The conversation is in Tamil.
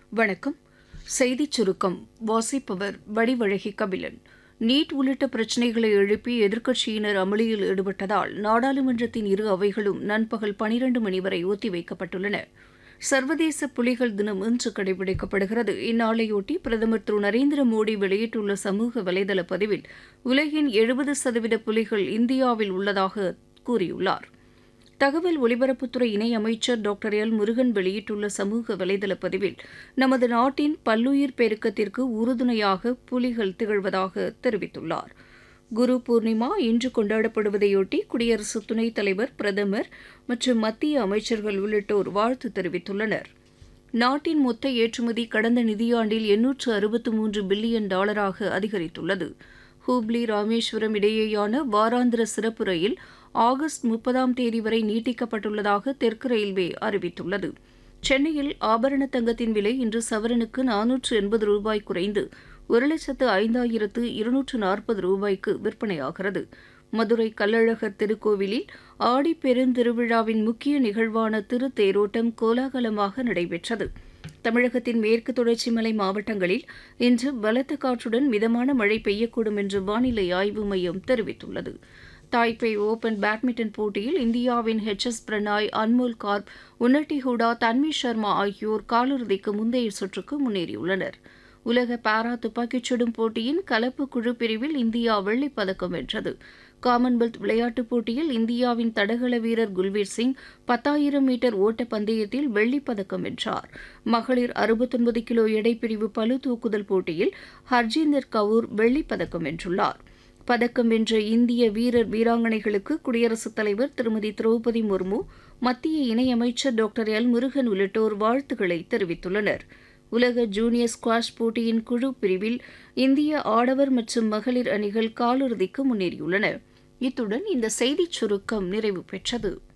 வணக்கம் செய்திச் சுருக்கம் வாசிப்பவர் வடிவழகி கபிலன் நீட் உள்ளிட்ட பிரச்சினைகளை எழுப்பி எதிர்க்கட்சியினர் அமளியில் ஈடுபட்டதால் நாடாளுமன்றத்தின் இரு அவைகளும் நண்பகல் பனிரண்டு மணி வரை ஒத்திவைக்கப்பட்டுள்ளன சர்வதேச புலிகள் தினம் இன்று கடைபிடிக்கப்படுகிறது இந்நாளையொட்டி பிரதமர் திரு நரேந்திர மோடி வெளியிட்டுள்ள சமூக வலைதள பதிவில் உலகின் எழுபது சதவீத புலிகள் இந்தியாவில் உள்ளதாக கூறியுள்ளார் தகவல் ஒலிபரப்புத்துறை இணையமைச்சர் டாக்டர் எல் முருகன் வெளியிட்டுள்ள சமூக வலைதள பதிவில் நமது நாட்டின் பல்லுயிர் பெருக்கத்திற்கு உறுதுணையாக புலிகள் திகழ்வதாக தெரிவித்துள்ளார் குரு பூர்ணிமா இன்று கொண்டாடப்படுவதையொட்டி குடியரசு துணைத் தலைவர் பிரதமர் மற்றும் மத்திய அமைச்சர்கள் உள்ளிட்டோர் வாழ்த்து தெரிவித்துள்ளனர் நாட்டின் மொத்த ஏற்றுமதி கடந்த நிதியாண்டில் எண்ணூற்று அறுபத்து மூன்று பில்லியன் டாலராக அதிகரித்துள்ளது ஹூப்ளி ராமேஸ்வரம் இடையேயான வாராந்திர சிறப்பு ரயில் ஆகஸ்ட் முப்பதாம் தேதி வரை நீட்டிக்கப்பட்டுள்ளதாக தெற்கு ரயில்வே அறிவித்துள்ளது சென்னையில் ஆபரண தங்கத்தின் விலை இன்று சவரனுக்கு நானூற்று எண்பது ரூபாய் குறைந்து ஒரு லட்சத்து ஐந்தாயிரத்து இருநூற்று நாற்பது ரூபாய்க்கு விற்பனையாகிறது மதுரை கள்ளழகர் திருக்கோவிலில் ஆடி பெருந்திருவிழாவின் முக்கிய நிகழ்வான திருத்தேரோட்டம் கோலாகலமாக நடைபெற்றது தமிழகத்தின் மேற்கு தொடர்ச்சி மலை மாவட்டங்களில் இன்று பலத்த காற்றுடன் மிதமான மழை பெய்யக்கூடும் என்று வானிலை ஆய்வு மையம் தெரிவித்துள்ளது தாய்பே ஓபன் பேட்மிண்டன் போட்டியில் இந்தியாவின் ஹெச் எஸ் பிரணாய் அன்மோல் கார்ப் உன்னட்டி ஹூடா தன்வி சர்மா ஆகியோர் காலிறுதிக்கு முந்தைய சுற்றுக்கு முன்னேறியுள்ளனர் உலக பாரா துப்பாக்கிச் சுடும் போட்டியின் கலப்பு குழு பிரிவில் இந்தியா வெள்ளிப் பதக்கம் வென்றது காமன்வெல்த் விளையாட்டுப் போட்டியில் இந்தியாவின் தடகள வீரர் குல்வீர் சிங் பத்தாயிரம் மீட்டர் ஓட்டப் பந்தயத்தில் வெள்ளிப் பதக்கம் வென்றார் மகளிர் அறுபத்தொன்பது கிலோ எடைப்பிரிவு பளு தூக்குதல் போட்டியில் ஹர்ஜீந்தர் கவுர் வெள்ளிப் பதக்கம் வென்றுள்ளார் பதக்கம் வென்ற இந்திய வீரர் வீராங்கனைகளுக்கு குடியரசுத் தலைவர் திருமதி திரௌபதி முர்மு மத்திய இணையமைச்சர் டாக்டர் எல் முருகன் உள்ளிட்டோர் வாழ்த்துக்களை தெரிவித்துள்ளனர் உலக ஜூனியர் ஸ்குவாஷ் போட்டியின் குழு பிரிவில் இந்திய ஆடவர் மற்றும் மகளிர் அணிகள் காலிறுதிக்கு முன்னேறியுள்ளன இத்துடன் இந்த செய்திச் சுருக்கம் நிறைவு பெற்றது